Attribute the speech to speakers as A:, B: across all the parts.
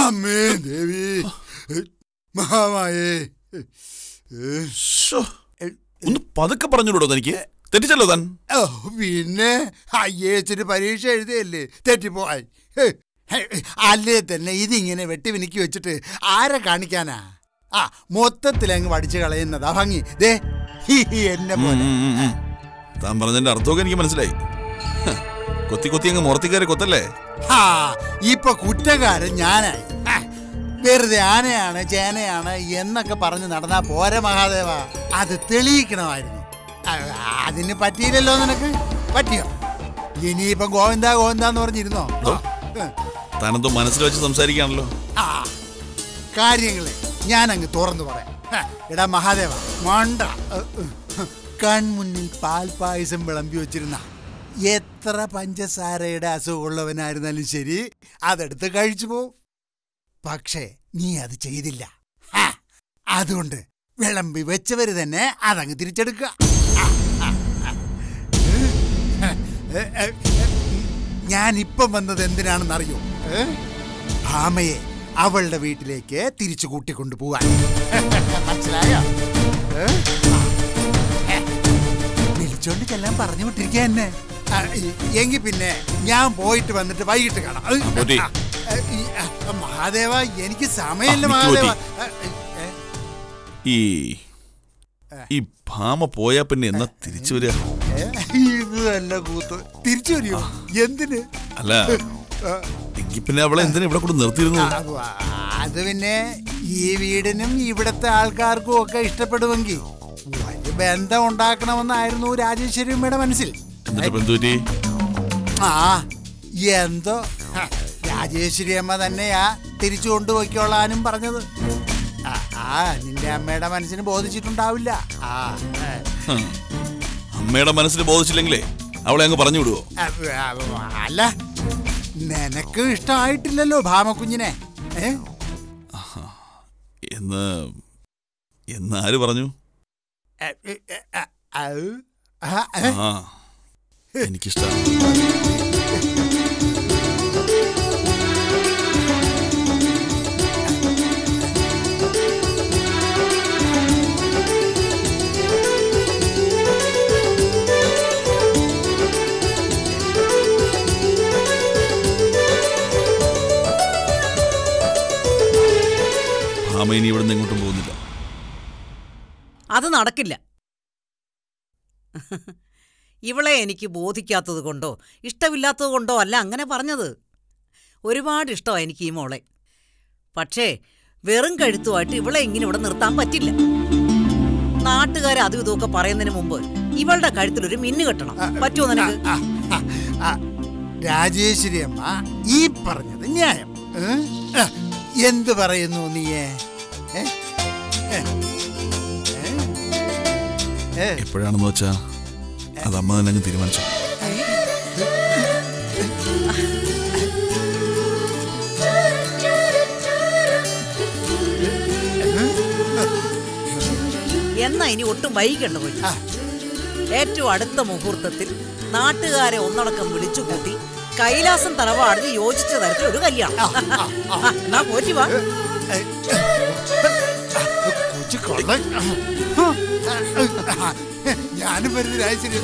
A: അമ്മേ ദേവി മഹാമായേ
B: ശ്ശോ, ഒന്ന് പതുക്കെ പറഞ്ഞുകൂടോ തനിക്ക് തെറ്റിച്ചല്ലോ താൻ
A: ഓ പിന്നെ അയ്യേച്ചിട്ട് പരീക്ഷ എഴുതിയല്ലേ തെറ്റിപ്പോയി അല്ലേ തന്നെ ഇതിങ്ങനെ വെട്ടി വിനിക്കി വെച്ചിട്ട് ആരെ കാണിക്കാനാ ആ മൊത്തത്തിൽ അങ്ങ് പഠിച്ചു കളയുന്നതാ ഭംഗി ദേ ഹി, ഹി, എന്നെ പോലെ
B: ഉം, ഉം, ഉം. താൻ പറഞ്ഞതിന്റെ അർത്ഥമൊക്കെ എനിക്ക് മനസ്സിലായി ഹ, കൊത്തി കൊത്തി അങ്ങ് മുറത്തിക്കയറി കൊത്തല്ലേ
A: ആ ഇപ്പൊ കുറ്റക്കാരൻ ഞാനായി ഹ, വെറുതെ ആനയാണ് ചേനയാണ് എന്നൊക്കെ പറഞ്ഞ് നടന്നാ പോരെ മഹാദേവ അത് തെളിയിക്കണമായിരുന്നു ആ, അതിന് പറ്റിയില്ലല്ലോ നിനക്ക് പറ്റിയോ ഇനിയിപ്പം ഗോവിന്ദ ഗോവിന്ദ എന്ന് പറഞ്ഞിരുന്നോ
B: ഓ. താനെന്തോ മനസ്സിൽ വെച്ച് സംസാരിക്കുകയാണല്ലോ
A: ആ കാര്യങ്ങളെ ഞാൻ അങ്ങ് തുറന്നു പറയാം ഹ, എടാ മഹാദേവ മണ്ട കൺമുന്നിൽ പാൽപായസം വിളമ്പി വെച്ചിരുന്ന എത്ര പഞ്ചസാരയുടെ അസുഖമുള്ളവനായിരുന്നാലും ശരി അതെടുത്ത് കഴിച്ചു പോവും പക്ഷേ നീ അത് ചെയ്തില്ല ഹ, അതുകൊണ്ട് വിളമ്പി വെച്ചവര് തന്നെ അതങ്ങ് തിരിച്ചെടുക്കുക ആ, ആ, ആ. ഏ, ഏ, ഏ, ഞാൻ ഇപ്പം വന്നത് എന്തിനാണെന്നറിയോ ഏ? ഭാമയെ അവളുടെ വീട്ടിലേക്ക് തിരിച്ചു കൂട്ടിക്കൊണ്ടു പോവാൻ മനസ്സിലായോ ഏ? ആ. ഏ. വിളിച്ചോണ്ട് ചെല്ലാൻ പറഞ്ഞു വിട്ടിരിക്കുക എന്നെ ആ, ഈ- എങ്കി പിന്നെ ഞാൻ പോയിട്ട് വന്നിട്ട് വൈകിട്ട് കാണാം ഏ,
B: പോറ്റി.
A: ആ, ഏ, ഈ, ആ, മഹാദേവ എനിക്ക് സമയമില്ല
B: ആ, നിക്ക്
A: മഹാദേവ
B: പോറ്റി.
A: ഏ, ഏ,
B: ഈ ഈ ഭാമ പോയാ പിന്നെ എന്നാ തിരിച്ചു വരിക
A: ഏ, ഇത് നല്ല കൂത്ത് തിരിച്ചു വരിയോ എന്തിന്
B: അല്ല
A: ആ,
B: എങ്കിൽ പിന്നെ അവളെ എന്തിനാ ഇവിടെ കൊണ്ട് നിർത്തിയിരുന്നു
A: ആ, അത് പിന്നെ ഈ വീടിനും ഇവിടത്തെ ആൾക്കാർക്കും ഒക്കെ ഇഷ്ടപ്പെടുമെങ്കിൽ വലിയ ബന്ധം ഉണ്ടാക്കണമെന്നായിരുന്നു രാജേശ്വരിയമ്മയുടെ മനസ്സിൽ
B: എന്നിട്ട് ഇപ്പൊ എന്ത് പറ്റി
A: ആ എന്തോ ഹ, രാജേശ്വരി അമ്മ തന്നെയാ തിരിച്ചു കൊണ്ടുപോയിക്കോളാനും പറഞ്ഞത് ആ, ആ നിന്റെ അമ്മയുടെ മനസ്സിന് ബോധിച്ചിട്ടുണ്ടാവില്ല ആ ഏ,
B: ഹ. അമ്മയുടെ മനസ്സിൽ ബോധിച്ചില്ലെങ്കിലേ അവളെ അങ്ങ് പറഞ്ഞു വിടുവോ
A: ആ, ആ, അല്ല നിനക്ക് ഇഷ്ടമായിട്ടില്ലല്ലോ ഭാമക്കുഞ്ഞിനെ ഏ
B: എന്ന് എന്ന് ആര് പറഞ്ഞു
A: ഏ, ഏ, ഏ, ആ, ആ, ആ, ഏ?
B: ആ എനിക്കിഷ്ടം ഭാമ ഇനി ഇവിടെ നിന്ന് എങ്ങോട്ടും പോകുന്നില്ല
C: അത് നടക്കില്ല ഇവളെ എനിക്ക് ബോധിക്കാത്തത് കൊണ്ടോ ഇഷ്ടമില്ലാത്തത് കൊണ്ടോ അല്ല അങ്ങനെ പറഞ്ഞത് ഒരുപാട് ഇഷ്ടമാണ് എനിക്ക് ഈ മോളെ പക്ഷേ വെറും കഴുത്തുമായിട്ട് ഇവളെ ഇങ്ങനെ ഇവിടെ നിർത്താൻ പറ്റില്ല നാട്ടുകാർ അതും ഇതുമൊക്കെ പറയുന്നതിന് മുമ്പ് ഇവളുടെ കഴുത്തിലൊരു മിന്നു കെട്ടണം പറ്റുമോ നിനക്ക്
A: ആ, ആ, ആ, രാജേശ്വരി അമ്മ ഈ പറഞ്ഞത് ന്യായം ഏ? ആ, എന്ത് പറയുന്നു നീയേ ഏ? ഏ? ഏ? ഏ?
B: എപ്പോഴാണെന്ന് വെച്ചാ അത് അമ്മ തന്നെ അങ്ങ് തീരുമാനിച്ചു
C: എന്നാ ഇനി ഒട്ടും വൈകണ്ട പോയി
A: ആ.
C: ഏറ്റവും അടുത്ത മുഹൂർത്തത്തിൽ നാട്ടുകാരെ ഒന്നടക്കം വിളിച്ചു കൂട്ടി കൈലാസം തറവാടിന് യോജിച്ച തരത്തിൽ ഒരു കല്യാണം ആ, എന്നാ പോറ്റി വാ
A: ഏ, കൊച്ചു കൊള്ളൻ ഞാനും വരുന്ന രാജേശ്വരി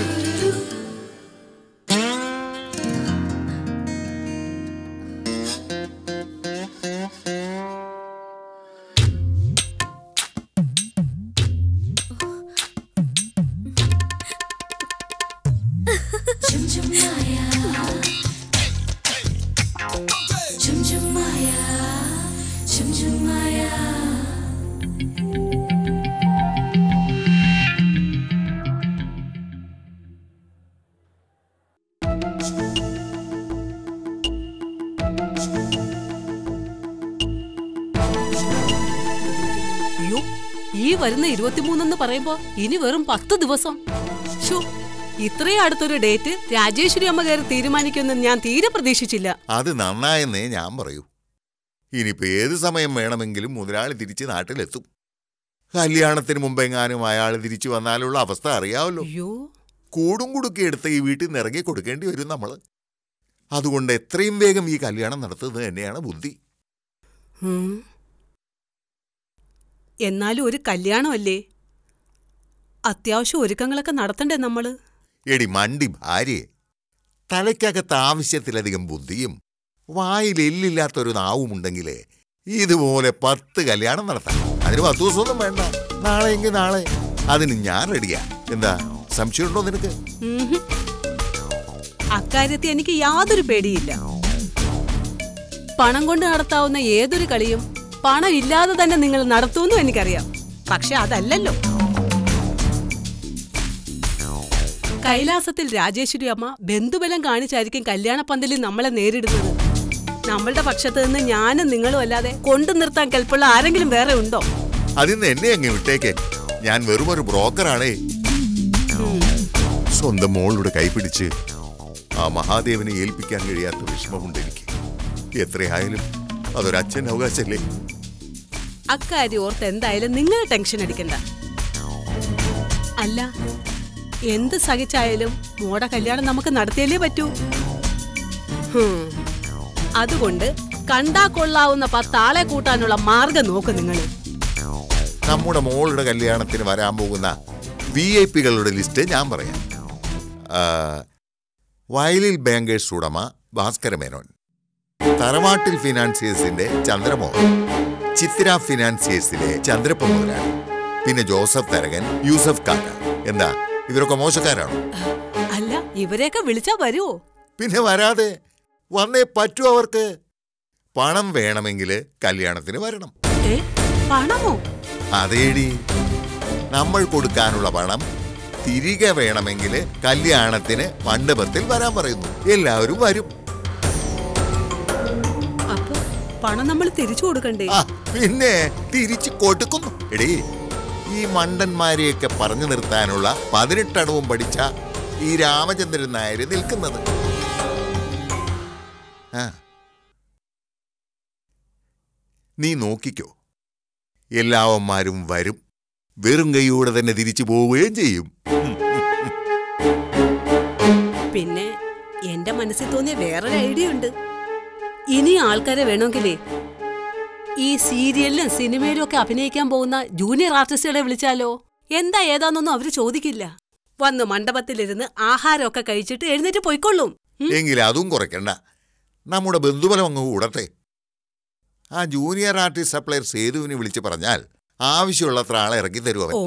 D: അയ്യോ ഈ വരുന്ന ഇരുപത്തിമൂന്നെന്ന് പറയുമ്പോ ഇനി വെറും പത്ത് ദിവസം ഷോ ഇത്രയും അടുത്തൊരു ഡേറ്റ് രാജേശ്വരി അമ്മ കയറി തീരുമാനിക്കുമെന്ന് ഞാൻ തീരെ പ്രതീക്ഷിച്ചില്ല
E: അത് നന്നായെന്നേ ഞാൻ പറയൂ ഇനിയിപ്പോ ഏത് സമയം വേണമെങ്കിലും മുതലാളി തിരിച്ച് നാട്ടിലെത്തും കല്യാണത്തിന് മുമ്പെങ്ങാനും അയാൾ തിരിച്ചു വന്നാലുള്ള അവസ്ഥ അറിയാമല്ലോ
D: അയ്യോ
E: കൂടും കുടുക്കി എടുത്ത് ഈ വീട്ടിൽ നിന്ന് ഇറങ്ങി കൊടുക്കേണ്ടി വരും നമ്മൾ അതുകൊണ്ട് എത്രയും വേഗം ഈ കല്യാണം നടത്തുന്നത് തന്നെയാണ് ബുദ്ധി
D: ഉം. എന്നാലും ഒരു കല്യാണമല്ലേ അത്യാവശ്യം ഒരുക്കങ്ങളൊക്കെ നടത്തണ്ടേ നമ്മള്
E: എടി മണ്ടി ഭാര്യയെ തലയ്ക്കകത്ത് ആവശ്യത്തിലധികം ബുദ്ധിയും വായിൽ എല്ലില്ലാത്തൊരു നാവുമുണ്ടെങ്കിലേ ഇതുപോലെ പത്ത് കല്യാണം നടത്താം അതിന് പത്ത് ദിവസമൊന്നും വേണ്ട നാളെ എങ്കിൽ നാളെ അതിന് ഞാൻ റെഡിയാ എന്താ സംശയമുണ്ടോ നിനക്ക്
D: ഉംഹും. അക്കാര്യത്തിൽ എനിക്ക് യാതൊരു പേടിയില്ല പണം കൊണ്ട് നടത്താവുന്ന ഏതൊരു കളിയും പണം ഇല്ലാതെ തന്നെ നിങ്ങൾ നടത്തുമെന്നും എനിക്കറിയാം പക്ഷെ അതല്ലല്ലോ കൈലാസത്തിൽ രാജേശ്വരി അമ്മ ബന്ധുബലം കാണിച്ചായിരിക്കും കല്യാണ പന്തലിൽ നമ്മളെ നേരിടുന്നത് നമ്മളുടെ പക്ഷത്ത് നിന്ന് ഞാനും നിങ്ങളും അല്ലാതെ കൊണ്ടു നിർത്താൻ കെൽപ്പുള്ള ആരെങ്കിലും വേറെ ഉണ്ടോ
E: അതിന്ന് എന്നെ അങ്ങ് വിട്ടേക്ക് ഞാൻ വെറും ഒരു ബ്രോക്കറാണേ സ്വന്തം മോളുടെ കൈപിടിച്ച് ആ മഹാദേവനെ ഏൽപ്പിക്കാൻ കഴിയാത്ത വിഷമമുണ്ട് എനിക്ക് എത്രയായാലും അതൊരച്ഛൻ അവകാശല്ലേ
D: അക്കാര്യം ഓർത്ത് എന്തായാലും നിങ്ങൾ ടെൻഷൻ അടിക്കണ്ട അല്ല എന്ത് സഹിച്ചായാലും മോടെ കല്യാണം നമുക്ക് നടത്തിയല്ലേ പറ്റൂ ഹും. അതുകൊണ്ട് കണ്ടാ കൊള്ളാവുന്ന പത്താളെ കൂട്ടാനുള്ള മാർഗം നോക്ക് നിങ്ങൾ
E: നമ്മുടെ മോളുടെ കല്യാണത്തിന് വരാൻ പോകുന്ന വി ഐ പികളുടെ ലിസ്റ്റ് ഞാൻ പറയാം ആ, വയലിൽ ബാങ്കേഴ്സ് ഉടമ ഭാസ്കര മേനോൻ തറവാട്ടിൽ ഫിനാൻസിയേഴ്സിന്റെ ചന്ദ്രമോഹൻ ചിത്ര ഫിനാൻസിയേഴ്സിലെ ചന്ദ്രപ്പ മുതലാളി പിന്നെ ജോസഫ് തരകൻ യൂസഫ് കാക്ക എന്താ ഇവരൊക്കെ മോശക്കാരാണോ
D: അല്ല ഇവരെയൊക്കെ വിളിച്ചാ വരുവോ
E: പിന്നെ വരാതെ വന്നേ പറ്റൂ അവർക്ക് പണം വേണമെങ്കിൽ കല്യാണത്തിന് വരണം
D: ഏ പണമോ
E: അതേടി നമ്മൾ കൊടുക്കാനുള്ള പണം തിരികെ വേണമെങ്കിൽ കല്യാണത്തിന് മണ്ഡപത്തിൽ വരാൻ പറയുന്നു എല്ലാവരും വരും
D: അപ്പൊ പണം നമ്മൾ തിരിച്ചു കൊടുക്കണ്ടേ
E: ആ പിന്നെ തിരിച്ചു കൊടുക്കുന്നു എടീ ഈ മണ്ടന്മാരെയൊക്കെ പറഞ്ഞു നിർത്താനുള്ള പതിനെട്ടണവും പഠിച്ച ഈ രാമചന്ദ്രൻ നായർ നിൽക്കുന്നത് ആ നീ നോക്കിക്കോ എല്ലാവന്മാരും വരും വെറും കൈയോടെ തന്നെ തിരിച്ചു പോവുകയും ചെയ്യും
D: പിന്നെ എന്റെ മനസ്സിൽ തോന്നിയ വേറൊരു ഐഡിയ ഉണ്ട് ഇനി ആൾക്കാരെ വേണമെങ്കിലേ ഈ സീരിയലിലും സിനിമയിലും ഒക്കെ അഭിനയിക്കാൻ പോകുന്ന ജൂനിയർ ആർട്ടിസ്റ്റുകളെ വിളിച്ചാലോ എന്താ ഏതാന്നൊന്നും അവര് ചോദിക്കില്ല വന്ന് മണ്ഡപത്തിലിരുന്ന് ആഹാരമൊക്കെ കഴിച്ചിട്ട് എഴുന്നേറ്റ് പോയിക്കൊള്ളും ഉം.
E: എങ്കിൽ അതും കുറയ്ക്കണ്ട നമ്മുടെ ബന്ധുബലം അങ്ങ് കൂടട്ടെ ആ ജൂനിയർ ആർട്ടിസ്റ്റ് സപ്ലയർ സേതുവിനെ വിളിച്ച് പറഞ്ഞാൽ ആവശ്യമുള്ളത്ര ആളെ ഇറക്കി തരും അവൻ
D: ഓ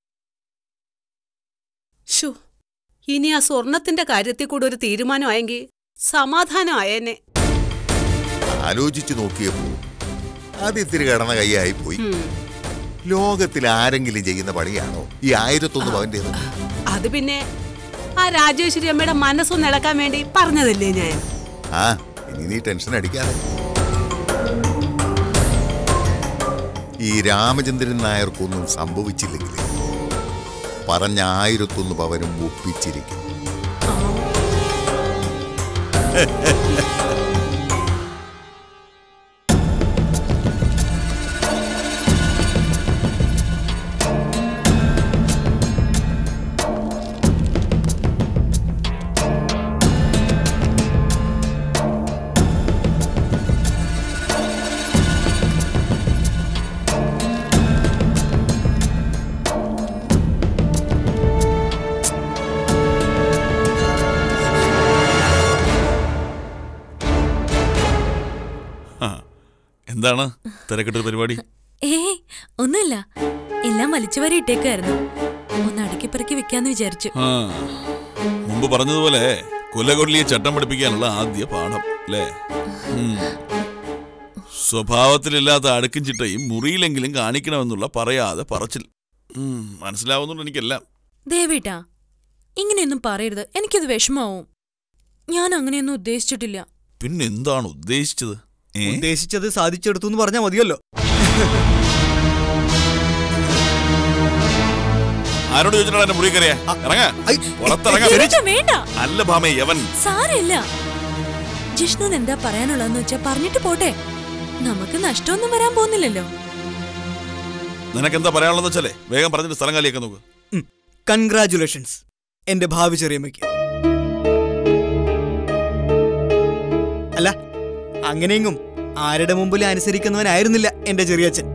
D: ഷോ ഇനി ആ സ്വർണത്തിന്റെ കാര്യത്തിൽ കൂടെ ഒരു തീരുമാനമായെങ്കിൽ സമാധാനമായേനെ
E: ആലോചിച്ചു നോക്കിയപ്പോ അത് ഇത്തിരി കടന്ന കൈയായി പോയി
D: ഉം.
E: ലോകത്തിൽ ആരെങ്കിലും ചെയ്യുന്ന പണിയാണോ ഈ ആയിരത്തൊന്ന് പവന്റേത്
D: അത് പിന്നെ ആ രാജേശ്വരി അമ്മയുടെ മനസ്സൊന്ന് ഇളക്കാൻ വേണ്ടി പറഞ്ഞതല്ലേ ഞാൻ
E: ആ ഇനി നീ ടെൻഷൻ അടിക്കാതെ ഈ രാമചന്ദ്രൻ നായർക്കൊന്നും സംഭവിച്ചില്ലെങ്കിൽ പറഞ്ഞ ആയിരത്തൊന്ന് പവനും ഒപ്പിച്ചിരിക്കും
B: ആ, എന്താണ് തിരക്കിട്ടൊരു പരിപാടി
F: ഏ ഒന്നുമില്ല എല്ലാം വലിച്ചുവാരി ഇട്ടേക്കായിരുന്നു ഒന്ന് അടുക്കിപ്പറക്കി വെക്കാന്ന് വിചാരിച്ചു
B: ആ മുമ്പ് പറഞ്ഞതുപോലെ കൊല്ലകൊള്ളിയെ ചട്ടം പഠിപ്പിക്കാനുള്ള ആദ്യ പാഠം അല്ലേ ഉം. സ്വഭാവത്തിലില്ലാത്ത അടുക്കും ചിട്ടയും മുറിയിലെങ്കിലും കാണിക്കണമെന്നുള്ള പറയാതെ പറച്ചിൽ ഉം, മനസ്സിലാവുന്നുണ്ട് എനിക്കെല്ലാം
F: ദേവേട്ടാ ഇങ്ങനെയൊന്നും പറയരുത് എനിക്കത് വിഷമാവും ഞാൻ അങ്ങനെയൊന്നും ഉദ്ദേശിച്ചിട്ടില്ല
B: പിന്നെന്താണ് ഉദ്ദേശിച്ചത് ഏ
G: ഉദ്ദേശിച്ചത് സാധിച്ചെടുത്തു എന്ന് പറഞ്ഞാൽ മതിയല്ലോ
B: ആരോട് ചോദിച്ചിട്ടാ എന്റെ മുറി കയറിയ ഇറങ്ങ
G: ഐ,
B: പുറത്തിറങ്ങ
F: ദേവേട്ടാ, വേണ്ട
B: അല്ല ഭാമേ യവൻ
F: സാരമില്ല ജിഷ്ണുന് എന്താ പറയാനുള്ളതെന്ന് വെച്ചാ പറഞ്ഞിട്ട് പോട്ടെ നമുക്ക് നഷ്ടമൊന്നും വരാൻ പോകുന്നില്ലല്ലോ
B: നിനക്കെന്താ പറയാനുള്ളതെന്ന് വെച്ചാലേ വേഗം പറഞ്ഞിട്ട് സ്ഥലം കാലിയൊക്കെ നോക്ക്
G: കൺഗ്രാചുലേഷൻസ് എന്റെ ഭാവി ചെറിയമ്മയ്ക്ക് അല്ല അങ്ങനെയെങ്കും ആരുടെ മുമ്പിലും അനുസരിക്കുന്നവനായിരുന്നില്ല എന്റെ ചെറിയച്ഛൻ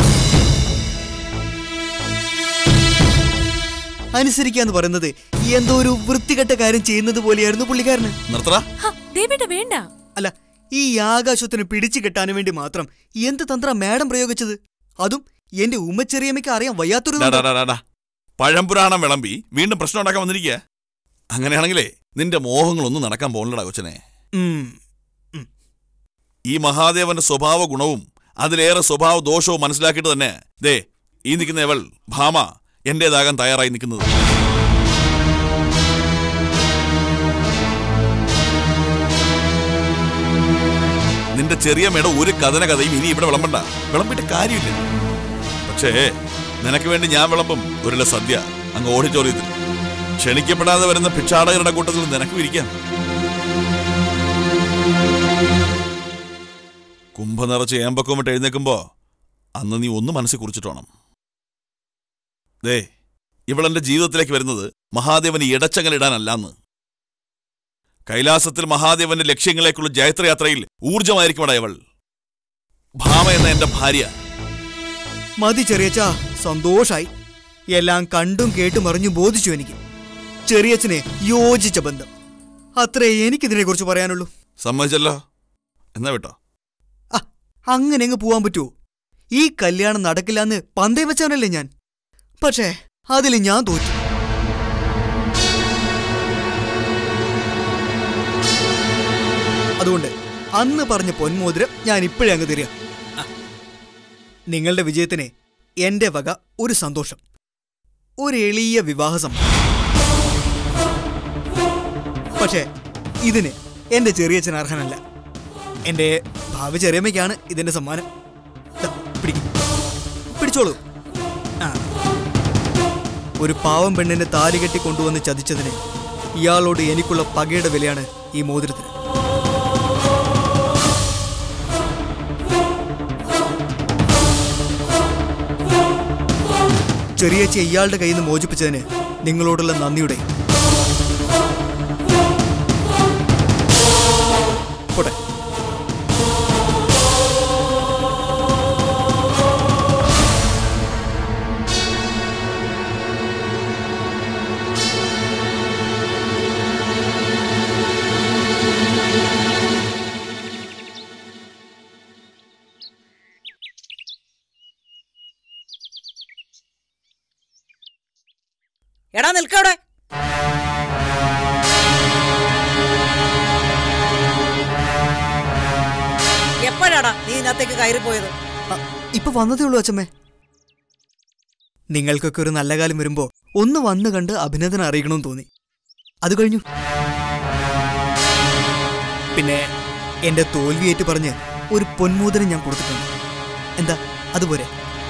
G: അനുസരിക്കുക എന്ന് പറയുന്നത് എന്തോ ഒരു വൃത്തികെട്ട കാര്യം ചെയ്യുന്നത് പോലെയായിരുന്നു പുള്ളിക്കാരന്
B: നിർത്തടാ
F: ഹ, ദേവേട്ട വേണ്ട
G: അല്ല ഈ ആകാശത്തിന് പിടിച്ചു കെട്ടാനും വേണ്ടി മാത്രം എന്ത് തന്ത്ര മാഡം പ്രയോഗിച്ചത് അതും എന്റെ ഉമ്മച്ചെറിയമ്മയ്ക്ക് അറിയാൻ വയ്യാത്തൊരു
B: ഡാ, ഡാ, ഡാ, ഡാ, ഡാ. പഴംപുരാണം വിളമ്പി വീണ്ടും പ്രശ്നം ഉണ്ടാക്കാൻ വന്നിരിക്കുക അങ്ങനെയാണെങ്കിലേ നിന്റെ മോഹങ്ങളൊന്നും നടക്കാൻ പോകണില്ലടാ കൊച്ചനെ
G: ഉം.
B: ഈ മഹാദേവന്റെ സ്വഭാവ ഗുണവും അതിലേറെ സ്വഭാവ ദോഷവും മനസ്സിലാക്കിയിട്ട് തന്നെ ദേ ഈ നിൽക്കുന്ന ഇവൾ ഭാമ എന്റേതാകാൻ തയ്യാറായി നിൽക്കുന്നത് നിന്റെ ചെറിയ മേട ഒരു കഥന കഥയും ഇനി ഇവിടെ വിളമ്പണ്ട വിളമ്പിട്ട് കാര്യമില്ല പക്ഷേ നിനക്ക് വേണ്ടി ഞാൻ വിളമ്പും ഒരുല സദ്യ അങ്ങ് ഓഡിറ്റോറിയത്തിൽ ക്ഷണിക്കപ്പെടാതെ വരുന്ന ഭിക്ഷാടകരുടെ കൂട്ടത്തിൽ നിനക്കും ഇരിക്കാം കുംഭ നിറച്ച് ഏമ്പക്കോമിട്ട് എഴുന്നേക്കുമ്പോ അന്ന് നീ ഒന്ന് മനസ്സിൽ കുറിച്ചിട്ട് വേണം ദേ ഇവളെന്റെ ജീവിതത്തിലേക്ക് വരുന്നത് മഹാദേവന് ഇടച്ചങ്ങലിടാനല്ലാന്ന് കൈലാസത്തിൽ മഹാദേവന്റെ ലക്ഷ്യങ്ങളേക്കുള്ള ജയത്രയാത്രയിൽ ഊർജമായിരിക്കുമടാ ഇവൾ ഭാമ എന്ന എന്റെ ഭാര്യ
G: മതി ചെറിയച്ച സന്തോഷായി എല്ലാം കണ്ടും കേട്ടും അറിഞ്ഞും ബോധിച്ചു എനിക്ക് ചെറിയച്ഛനെ യോജിച്ച ബന്ധം അത്രേ എനിക്കിതിനെ കുറിച്ച് പറയാനുള്ളൂ
B: സമ്മതിച്ചല്ലോ എന്നാ വിട്ടോ
G: ആ അങ്ങനെ അങ്ങ് പോവാൻ പറ്റുമോ ഈ കല്യാണം നടക്കില്ല എന്ന് പന്തേ വെച്ചവനല്ലേ ഞാൻ പക്ഷേ അതിൽ ഞാൻ തോറ്റു അതുകൊണ്ട് അന്ന് പറഞ്ഞ പൊന്മോതിരം ഞാൻ ഇപ്പോഴേ അങ്ങ് തരിക ആ. നിങ്ങളുടെ വിജയത്തിന് എന്റെ വക ഒരു സന്തോഷം ഒരു എളിയ വിവാഹ സമ്മതം പക്ഷേ ഇതിന് എന്റെ ചെറിയച്ഛൻ അർഹനല്ല എന്റെ ഭാവി ചെറിയമ്മയ്ക്കാണ് ഇതിന്റെ സമ്മാനം ദാ, പിടിക്ക്. പിടിച്ചോളൂ ആ ഒരു പാവം പെണ്ണിനെ താലി കെട്ടി കൊണ്ടുവന്ന് ചതിച്ചതിന് ഇയാളോട് എനിക്കുള്ള പകയുടെ വിലയാണ് ഈ മോതിരത്തിന് ചെറിയച്ച ഇയാളുടെ കയ്യിൽ നിന്ന് മോചിപ്പിച്ചതിന് നിങ്ങളോടുള്ള നന്ദിയുടെ പോട്ടെ
C: എടാ നിൽക്കവിടെ എപ്പോഴാടാ നീ ഇതിനകത്തേക്ക് കയറിപ്പോയത്
G: ആ, ഇപ്പൊ വന്നതേ ഉള്ളൂ അച്ഛമ്മേ നിങ്ങൾക്കൊക്കെ ഒരു നല്ല കാലം വരുമ്പോ ഒന്ന് വന്നു കണ്ട് അഭിനന്ദനം അറിയിക്കണമെന്ന് തോന്നി അത് കഴിഞ്ഞു പിന്നെ എന്റെ തോൽവിയേറ്റ് പറഞ്ഞ് ഒരു പൊന്മൂതനം ഞാൻ കൊടുത്തിട്ടുണ്ട് എന്താ അതുപോലെ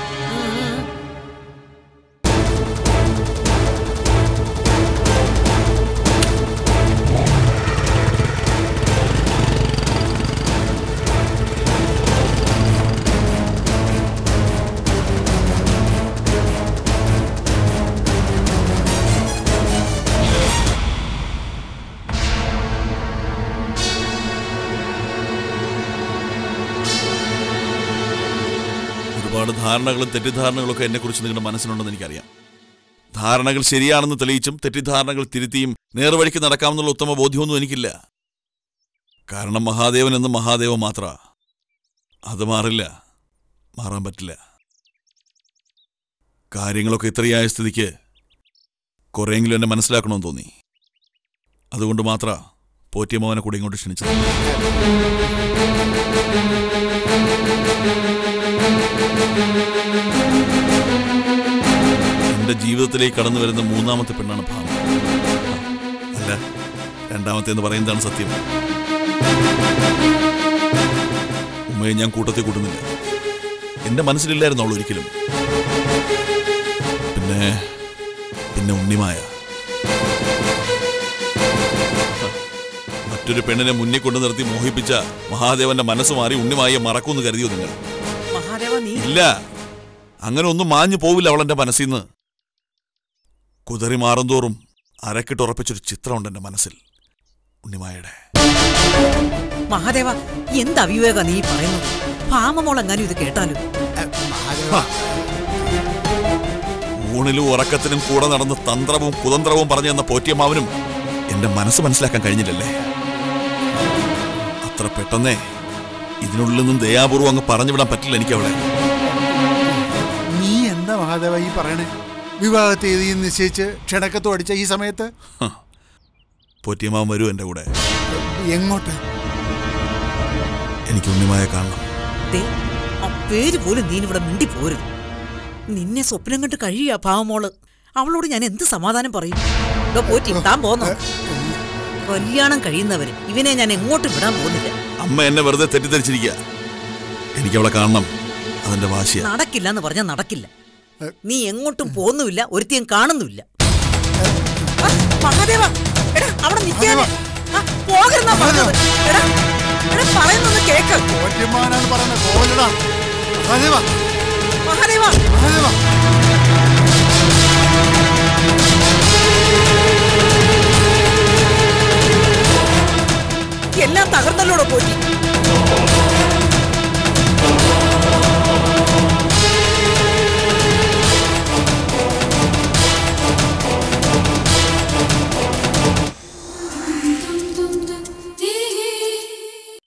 B: ഒരുപാട് ധാരണകളും തെറ്റിദ്ധാരണകളും ഒക്കെ എന്നെക്കുറിച്ച് നിങ്ങളുടെ മനസ്സിലുണ്ടെന്ന് എനിക്കറിയാം ധാരണകൾ ശരിയാണെന്ന് തെളിയിച്ചും തെറ്റിദ്ധാരണകൾ തിരുത്തിയും നേർവഴിക്ക് നടക്കാമെന്നുള്ള ഉത്തമ ബോധ്യമൊന്നും എനിക്കില്ല കാരണം മഹാദേവൻ എന്ന് മഹാദേവൻ മാത്ര അത് മാറില്ല മാറാൻ പറ്റില്ല കാര്യങ്ങളൊക്കെ ഇത്രയായ സ്ഥിതിക്ക് കുറെയെങ്കിലും എന്നെ മനസ്സിലാക്കണമെന്ന് തോന്നി അതുകൊണ്ട് മാത്ര പോറ്റിയമ്മവനെ കൂടെ ഇങ്ങോട്ട് ക്ഷണിച്ചത് എന്റെ ജീവിതത്തിലേക്ക് കടന്നു വരുന്ന മൂന്നാമത്തെ പെണ്ണാണ് ഭാമ അല്ല രണ്ടാമത്തെ എന്ന് പറയുന്നതാണ് സത്യം ഉമ്മയെ ഞാൻ കൂട്ടത്തിൽ കൂട്ടുന്നില്ല എന്റെ മനസ്സിലില്ലായിരുന്നു അവൾ ഒരിക്കലും പിന്നെ പിന്നെ ഉണ്ണിമായ മറ്റൊരു പെണ്ണിനെ മുന്നിൽ കൊണ്ടു നിർത്തി മോഹിപ്പിച്ച മഹാദേവന്റെ മനസ്സ് മാറി ഉണ്ണിമായെ മറക്കുമെന്ന് കരുതിയോ നിങ്ങൾ
C: മഹാദേവ നീ
B: ഇല്ല അങ്ങനെ ഒന്നും മാഞ്ഞു പോവില്ല അവളെന്റെ മനസ്സിൽ നിന്ന് കുതറി മാറുന്തോറും അരക്കിട്ടുറപ്പിച്ചൊരു ചിത്രമുണ്ട് എന്റെ മനസ്സിൽ ഉണ്ണിമായുടെ
C: മഹാദേവ എന്ത് അവിവേക നീ പറയുന്നത് ഭാമമോളെങ്ങാനും ഇത് കേട്ടാലും
A: ഏ, മഹാദേവ
B: ഊണിലും ഉറക്കത്തിനും കൂടെ നടന്ന് തന്ത്രവും കുതന്ത്രവും പറഞ്ഞു തന്ന പോറ്റിയമ്മാവനും എന്റെ മനസ്സ് മനസ്സിലാക്കാൻ കഴിഞ്ഞില്ലല്ലേ അത്ര പെട്ടെന്നേ ഇതിനുള്ളിൽ നിന്നും ദയാപൂർവം അങ്ങ് പറഞ്ഞു വിടാൻ പറ്റില്ല എനിക്ക് അവളെ
A: നീ എന്താ മഹാദേവ ഈ പറയണേ വിവാഹ തീയതി നിശ്ചയിച്ച് ക്ഷണക്കത്തും അടിച്ച ഈ സമയത്ത്
B: പോറ്റിയമ്മാവൻ വരൂ എന്റെ കൂടെ
A: എങ്ങോട്ട്
B: എനിക്ക് ഉണ്ണിമായ കാണണം
C: ദേ, ആ പേര് പോലും നീ ഇവിടെ മിണ്ടി പോരുത് നിന്നെ സ്വപ്നം കണ്ട് കഴിയാ പാവമോള് അവളോട് ഞാൻ എന്ത് സമാധാനം പറയും ഇതോ പോറ്റി താൻ പോന്നോ കല്യാണം കഴിയുന്നവര് ഇവനെ ഞാൻ എങ്ങോട്ടും വിടാൻ പോകുന്നില്ല
B: അമ്മ എന്നെ വെറുതെ തെറ്റിദ്ധരിച്ചിരിക്കുക എനിക്ക് അവളെ കാണണം അതെന്റെ വാശിയാ
C: നടക്കില്ല എന്ന് പറഞ്ഞാൽ നടക്കില്ല നീ എങ്ങോട്ടും പോകുന്നുമില്ല ഒരുത്തിയും കാണുന്നുമില്ല ആ, മഹാദേവ എടാ അവിടെ നിൽക്കാതെ പോകരുന്നാ പറഞ്ഞത് എടാ എടാ പറയുന്നൊന്ന് കേക്ക്
A: പോറ്റിയമ്മാനാണ് പറയുന്നത് കോലടാ മഹാദേവ
C: മഹാദേവ
A: മഹാദേവ